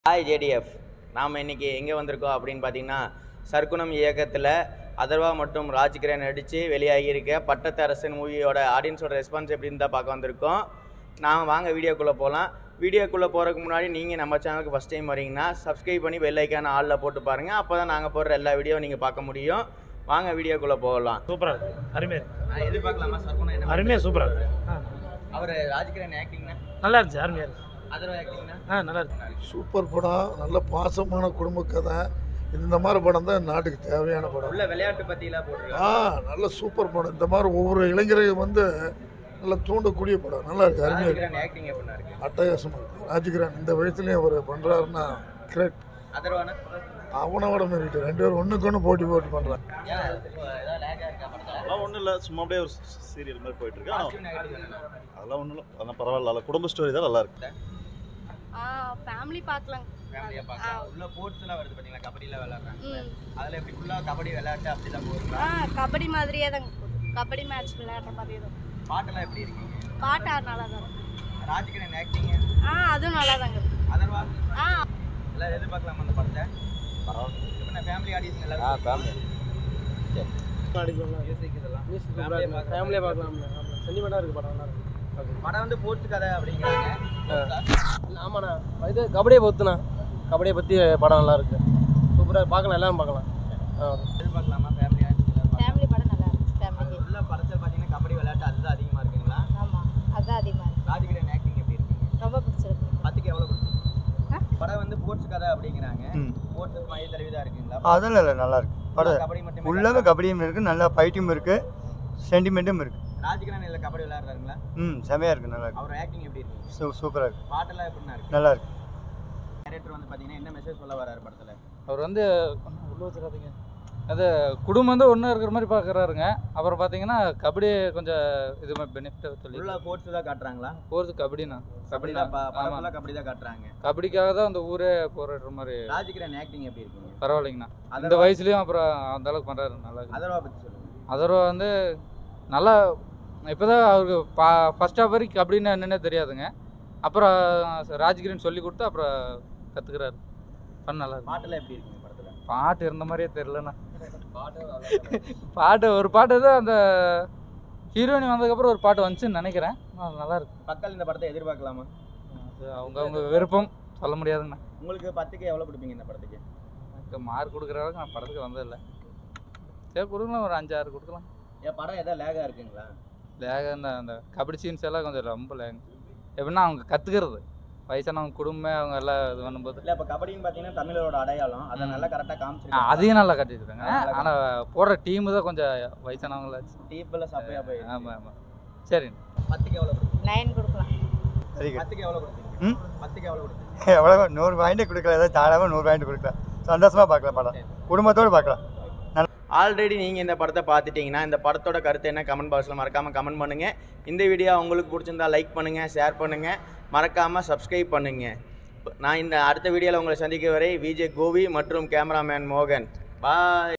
Hi ஜேடிஎஃப் நாம் இன்னைக்கு எங்கே வந்திருக்கோம் அப்படின்னு பார்த்தீங்கன்னா சர்க்குணம் இயக்கத்தில் அதர்வா மற்றும் ராஜ்கிரண் நடித்து வெளியாகியிருக்க பட்டத்தரசன் மூவியோட ஆடியன்ஸோட ரெஸ்பான்ஸ் எப்படின்னு தான் பார்க்க வந்திருக்கோம் நான் வாங்க வீடியோக்குள்ளே போகலாம் வீடியோக்குள்ளே போகிறதுக்கு முன்னாடி நீங்கள் நம்ம சேனலுக்கு ஃபஸ்ட் டைம் வரீங்கன்னா சப்ஸ்கிரைப் பண்ணி பெல் ஐக்கான ஆளில் போட்டு பாருங்கள் அப்போ தான் நாங்கள் போடுற எல்லா வீடியோவும் நீங்கள் பார்க்க முடியும் வாங்க வீடியோக்குள்ளே போகலாம் சூப்பராக இருக்கு அருமையாக இருக்கு எதிர்பார்க்கலாமா சர்க்குணம் அருமையாக சூப்பராக இருக்கு ஆ அவர் ராஜ்கிரண் ஆக்டிங்னா நல்லா இருந்துச்சு அருமையாக இருக்கு அதர்வா ஆக்டிங்னா ஆ நல்லா இருக்கு சூப்பர் படம் நல்ல பாசமான குடும்ப கதை இந்த மாதிரி படம் தான் நாட்டுக்கு தேவையான படம் உள்ள விளையாட்டு பற்றிலாம் ஆ போட்டிருக்காங்க நல்ல சூப்பர் படம் இந்த மாதிரி ஒவ்வொரு இளைஞரையும் வந்து நல்லா தூண்டக்கூடிய படம் நல்லா இருக்கு அருமையாக இருக்கு ராஜ்கிரண் ஆக்டிங் எப்படின்னா இருக்கு அட்டகாசமாக இருக்கு ராஜகிரான் இந்த வயசுலேயும் அவர் பண்ணுறாருன்னா கிரேட் அதர்வானா அவனோட மீறிட்டு ரெண்டு பேரும் ஒன்றுக்கு ஒன்று போட்டி போட்டு பண்ணுறாங்க ஏன் இப்போ ஏதாவது லேக்காக இருக்கா படத்தில் அதெல்லாம் ஒன்றும் இல்லை சும்மா அப்படியே ஒரு சீரியல் மாதிரி போயிட்டு இருக்கு ஆனா, அதெல்லாம் ஒன்றும் இல்லை அதெல்லாம் பரவாயில்ல அதெல்லாம் குடும்ப ஸ்டோரி தான் நல்லா இருக்கு ஆ ஃபேமிலி பார்க்கலாம் ஃபேமிலியாக பார்க்கலாம் உள்ள போர்ட்ஸ்லாம் வருது பார்த்தீங்களா கபடிலாம் விளையாடுறாங்க ம் அதில் எப்படி ஃபுல்லாக கபடி விளையாட்டு அப்படி தான் போகுங்களா ஆ கபடி மாதிரியே தாங்க போகுது கபடி மேட்ச் விளையாடுற மாதிரியே தான் பாட்டெல்லாம் எப்படி இருக்கீங்க பாட்டு ஆ நல்லா தான் இருக்கு. ராஜ்கிரண் ஆக்டிங் ஆ அதுவும் நல்லா தாங்க இருக்கு. அதர்வா ஆ எல்லாரும் எதிர்பார்க்கலாமா அந்த படத்தை பரவாயில்ல இப்போ நான் ஃபேமிலி ஆடியன்ஸ் எல்லாரும் ஃபேமிலி மியூசிக் இதெல்லாம் ஃபேமிலியாக பார்க்கலாம் சென்டிமெண்ட்டாக இருக்குது படம் நல்லா இருக்கு படம் வந்து போர்ட்ஸ் கதை அப்படிங்கிறாங்க ஆமாண்ணா இது கபடியை பற்றிண்ணா கபடியை பற்றி படம் நல்லா இருக்கு சூப்பராக பார்க்கலாம் எல்லாரும் பார்க்கலாம் ஆ எதிர்பார்க்கலாமா ஃபேமிலி ஆடியன்ஸ் ஃபேமிலி படம் நல்லா இருக்கு ஃபேமிலிக்கு உள்ள படத்தில் பார்த்தீங்கன்னா கபடி விளையாட்டு அதுதான் அதிகமாக இருக்குங்களா ஆமாம் அதுதான் அதிகமாக இருக்கு ராஜ்கிரண் ஆக்டிங் எப்படி இருக்கீங்க ரொம்ப பிடிச்சிருக்கு பத்துக்கு எவ்வளோ கொடுத்தீங்க ஆ? படம் வந்து போர்ட்ஸ் கதை அப்படிங்கிறாங்க போர்ட்ஸ் மைய தலைவி தான் இருக்குங்களா அதெல்லாம் இல்லை நல்லா இருக்கு படம் கபடி மட்டுமே ஃபுல்லாகவே கபடியும் இருக்குது நல்லா ஃபைட்டும் இருக்குது சென்டிமெண்ட்டும் இருக்குது ராஜ்கிரண் இல்ல கபடி விளையாடுறாருங்களா ம் செமையாக இருக்குது நல்லா இருக்கு அவர் ஆக்டிங் எப்படி இருக்கு சூ சூப்பராக இருக்குது பாட்டெல்லாம் எப்படின்னா இருக்கு நல்லா இருக்கு டேரக்டர் வந்து பாத்தீங்கன்னா என்ன மெசேஜ் சொல்ல வராரு படத்துல அவர் வந்து உள்ள வச்சிடாதீங்க அது குடும்பம் வந்து ஒன்றா இருக்கிற மாதிரி பார்க்குறாருங்க அப்புறம் பார்த்தீங்கன்னா கபடி கொஞ்சம் இது மாதிரி பெனிஃபிட்டாக சொல்லி ஃபுல்லா ஸ்போர்ட்ஸ் தான் காட்டுறாங்களா போகிறது கபடிண்ணா கபடி கபடி தான் தான் படம் ஆமாம் ஃபுல்லா கபடி தான் காட்டுறாங்க கபடிக்காக தான் அந்த ஊரே போராடுற மாதிரி ராஜ்கிரண் ஆக்டிங் எப்படி இருக்குங்க பரவாயில்லைங்கண்ணா இந்த அதர்வா வயசுலேயும் அப்புறம் அந்த அளவுக்கு பண்ணுறாரு நல்லா இருக்கு. அதர்வா பத்தி சொல்லுங்க அதர்வா வந்து நல்லா இப்போ தான் அவருக்கு பா ஃபஸ்ட் ஹாஃப் வரைக்கும் கபடின்னு என்னன்னே தெரியாதுங்க அப்புறம் ராஜ்கிரன் சொல்லி கொடுத்து அப்புறம் கற்றுக்கிறாரு பண்ண நல்லா இருக்கு பாட்டெல்லாம் எப்படி இருக்குங்க படத்துல பாட்டு இருந்த மாதிரியே தெரிலண்ணா பாட்டு ஒரு பாட்டு தான் அந்த ஹீரோயினி வந்ததுக்கப்புறம் ஒரு பாட்டு வந்துச்சுன்னு நினைக்கிறேன் ஆ, நல்லா இருக்கு மக்கள் இந்த படத்தை எதிர்பார்க்கலாமா அது அவங்க அவங்க விருப்பம் சொல்ல முடியாதுங்கண்ணா உங்களுக்கு பத்துக்கு எவ்வளவு கொடுப்பீங்க இந்த படத்துக்கு எனக்கு மார்க் கொடுக்குற அளவுக்கு நான் படத்துக்கு வந்ததில்லை சரி கொடுக்கலாம் ஒரு அஞ்சு ஆறு கொடுக்கலாம் ஏன் படம் ஏதாவது லேகா இருக்குங்களா லேக அந்த அந்த கபடி சீன்ஸ் எல்லாம் கொஞ்சம் ரொம்ப லேக எப்படின்னா அவங்க கற்றுக்கிறது வயசானவங்க குடும்பம் அவங்க எல்லாம் இது பண்ணும்போது இல்ல இப்ப கபடின்னு பாத்தீங்கன்னா தமிழரோட அடையாளம் அதை நல்லா கரெக்டா ஆ, காமிச்சிருக்காங்க அதையும் நல்லா கட்டிருக்காங்க நல்லா ஆனால் போடுற டீமு தான் கொஞ்சம் வயசானவங்களாச்சு டீப்ல சப்பையா போய் ஆமாம் ஆமாம் சரி பத்துக்கு எவ்வளவு கொடுப்பீங்க நைன் கொடுக்கலாம் சரி பத்துக்கு எவ்வளவு கொடுப்பீங்க ம் பத்துக்கு எவ்வளவு கொடுப்பீங்க எவ்வளோ நூறு பாயிண்ட் கொடுக்கலாம் ஏதாவது தாராளமாக நூறு பாயிண்ட் கொடுக்கலாம் சந்தோஷமாக பார்க்கலாம் படம் குடும்பத்தோடு பார்க்கலாம் ஆல்ரெடி நீங்கள் இந்த படத்தை பார்த்துட்டீங்கன்னா இந்த படத்தோட கருத்து என்ன கமெண்ட் பாக்ஸில் மறக்காமல் கமெண்ட் பண்ணுங்கள் இந்த வீடியோ உங்களுக்கு பிடிச்சிருந்தா லைக் பண்ணுங்கள் ஷேர் பண்ணுங்கள் மறக்காமல் சப்ஸ்கிரைப் பண்ணுங்கள் நான் இந்த அடுத்த வீடியோவில் உங்களை சந்திக்க வரை விஜே கோவி மற்றும் கேமராமேன் மோகன் பாய்